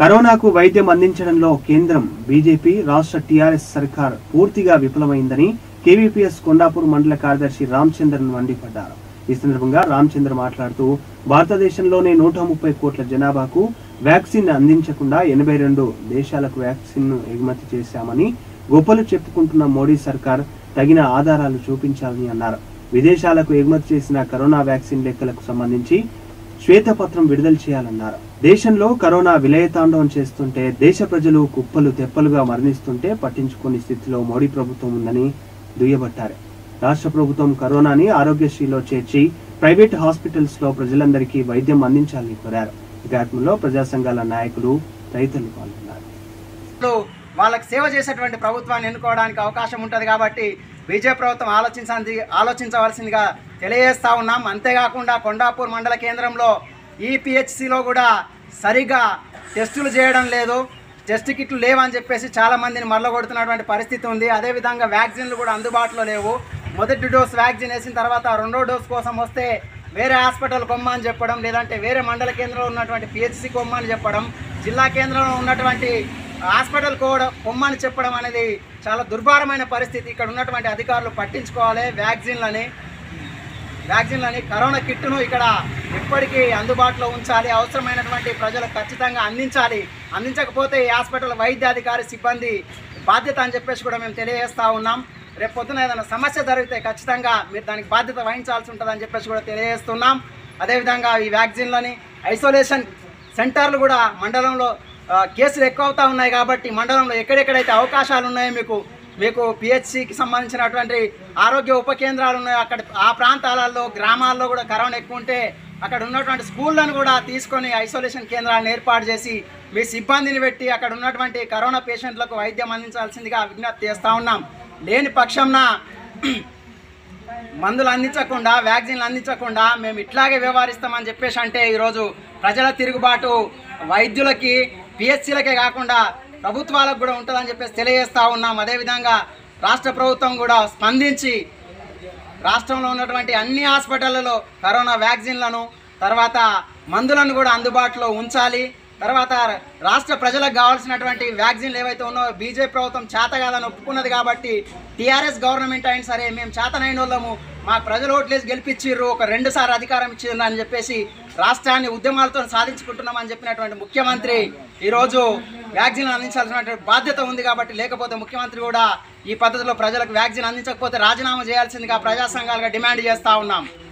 కరోనాకు వైద్యం అందించడంలో కేంద్రం బీజేపీ రాష్ట్ర టీఆర్ఎస్ సర్కార్ పూర్తిగా విఫలమైందని కేవీపీఎస్ కొండాపూర్ మండల కార్యదర్శి రామచంద్రన్ మండిపడ్డారు ఈ సందర్భంగా రామచంద్ర మాట్లాడుతూ భారతదేశంలోనే నూట ముప్పై కోట్ల జనాభాకు వ్యాక్సిన్ అందించకుండా ఎనభై రెండు దేశాలకు వ్యాక్సిన్ ను ఎగుమతి చేశామని గొప్పలు చెప్పుకుంటున్న మోడీ సర్కార్ తగిన ఆధారాలు చూపించాలని అన్నారు విదేశాలకు ఎగుమతి చేసిన కరోనా వ్యాక్సిన్ లెక్కలకు సంబంధించి శ్వేతపత్రం విడుదల చేయాలన్నారు దేశంలో కరోనా విలయతాండవం చేస్తుంటే దేశ ప్రజలు కుప్పలు తెప్పలుగా మరణిస్తుంటే పట్టించుకునే స్థితిలో మోడీ ప్రభుత్వం ఉందని దుయ్యబట్టారు రాష్ట్ర ప్రభుత్వం కరోనాని ఆరోగ్యశ్రీలో చేర్చి ప్రైవేట్ హాస్పిటల్స్ లో ప్రజలందరికీ వైద్యం అందించాలని కోరారు ఈ కార్యక్రమంలో ప్రజా సంఘాల నాయకులు తదితరులు పాల్గొన్నారు ఇప్పుడు వాళ్ళకి సేవ చేసేటువంటి ప్రభుత్వాన్ని ఎన్నుకోవడానికి అవకాశం ఉంటుంది కాబట్టి బీజేపీ ప్రభుత్వం ఆలోచించాల్సి ఆలోచించవలసిందిగా తెలియజేస్తా ఉన్నాం అంతేకాకుండా కొండాపూర్ మండల కేంద్రంలో ఈపీహెచ్సిలో కూడా సరిగా టెస్టులు చేయడం లేదు టెస్ట్ కిట్లు లేవని చెప్పేసి చాలా మందిని మరలగొడుతున్నటువంటి పరిస్థితి ఉంది అదేవిధంగా వ్యాక్సిన్లు కూడా అందుబాటులో లేవు మొదటి డోస్ వ్యాక్సిన్ వేసిన తర్వాత రెండో డోస్ కోసం వస్తే వేరే హాస్పిటల్ కొమ్మని చెప్పడం లేదంటే వేరే మండల కేంద్రంలో ఉన్నటువంటి పిహెచ్సి కొమ్మని చెప్పడం జిల్లా కేంద్రంలో ఉన్నటువంటి హాస్పిటల్ కూడా కొమ్మని చెప్పడం అనేది చాలా దుర్భరమైన పరిస్థితి ఇక్కడ ఉన్నటువంటి అధికారులు పట్టించుకోవాలి వ్యాక్సిన్లని వ్యాక్సిన్లని కరోనా కిట్ను ఇక్కడ ఎప్పటికీ అందుబాటులో ఉంచాలి అవసరమైనటువంటి ప్రజలకు ఖచ్చితంగా అందించాలి అందించకపోతే ఈ హాస్పిటల్ వైద్యాధికారి సిబ్బంది బాధ్యత అని చెప్పేసి కూడా మేము తెలియజేస్తా ఉన్నాం రేపు పొద్దున ఏదైనా సమస్య జరిగితే ఖచ్చితంగా మీరు దానికి బాధ్యత వహించాల్సి ఉంటుందని చెప్పేసి కూడా తెలియజేస్తున్నాం అదేవిధంగా ఈ వ్యాక్సిన్లని ఐసోలేషన్ సెంటర్లు కూడా మండలంలో ఆ, కేసులు ఎక్కువ అవుతా ఉన్నాయి కాబట్టి మండలంలో ఎక్కడెక్కడైతే అవకాశాలు ఉన్నాయో మీకు మీకు పిహెచ్సికి సంబంధించినటువంటి ఆరోగ్య ఉప కేంద్రాలు ఉన్నాయో అక్కడ ఆ ప్రాంతాలలో గ్రామాల్లో కూడా కరోనా ఎక్కువ ఉంటే అక్కడ ఉన్నటువంటి స్కూళ్ళను కూడా తీసుకొని ఐసోలేషన్ కేంద్రాలను ఏర్పాటు చేసి మీ సిబ్బందిని పెట్టి అక్కడ ఉన్నటువంటి కరోనా పేషెంట్లకు వైద్యం అందించాల్సిందిగా విజ్ఞప్తి చేస్తూ ఉన్నాం లేని పక్షంన మందులు అందించకుండా వ్యాక్సిన్లు అందించకుండా మేము ఇట్లాగే వ్యవహరిస్తామని చెప్పేసి అంటే ఈరోజు ప్రజల తిరుగుబాటు వైద్యులకి పిహెచ్సీలకే కాకుండా ప్రభుత్వాలకు కూడా ఉంటుందని చెప్పేసి తెలియజేస్తూ ఉన్నాం అదేవిధంగా రాష్ట్ర ప్రభుత్వం కూడా స్పందించి రాష్ట్రంలో ఉన్నటువంటి అన్ని హాస్పిటళ్లలో కరోనా వ్యాక్సిన్లను తర్వాత మందులను కూడా అందుబాటులో ఉంచాలి తర్వాత రాష్ట్ర ప్రజలకు కావాల్సినటువంటి వ్యాక్సిన్లు ఏవైతే ఉన్నాయో బీజేపీ ప్రభుత్వం చేత కాదని ఒప్పుకున్నది కాబట్టి టీఆర్ఎస్ గవర్నమెంట్ అయిన సరే మేము చేతనైన వాళ్ళము మాకు ప్రజలు ఓట్లేసి గెలిపించిర్రు ఒక రెండు సార్లు అధికారం ఇచ్చిండ్రు అని చెప్పేసి రాష్ట్రాన్ని ఉద్యమాలతో సాధించుకుంటున్నామని చెప్పినటువంటి ముఖ్యమంత్రి ఈరోజు వ్యాక్సిన్ అందించాల్సినటువంటి బాధ్యత ఉంది కాబట్టి లేకపోతే ముఖ్యమంత్రి కూడా ఈ పద్ధతిలో ప్రజలకు వ్యాక్సిన్ అందించకపోతే రాజీనామా చేయాల్సిందిగా ప్రజా సంఘాలుగా డిమాండ్ చేస్తూ ఉన్నాం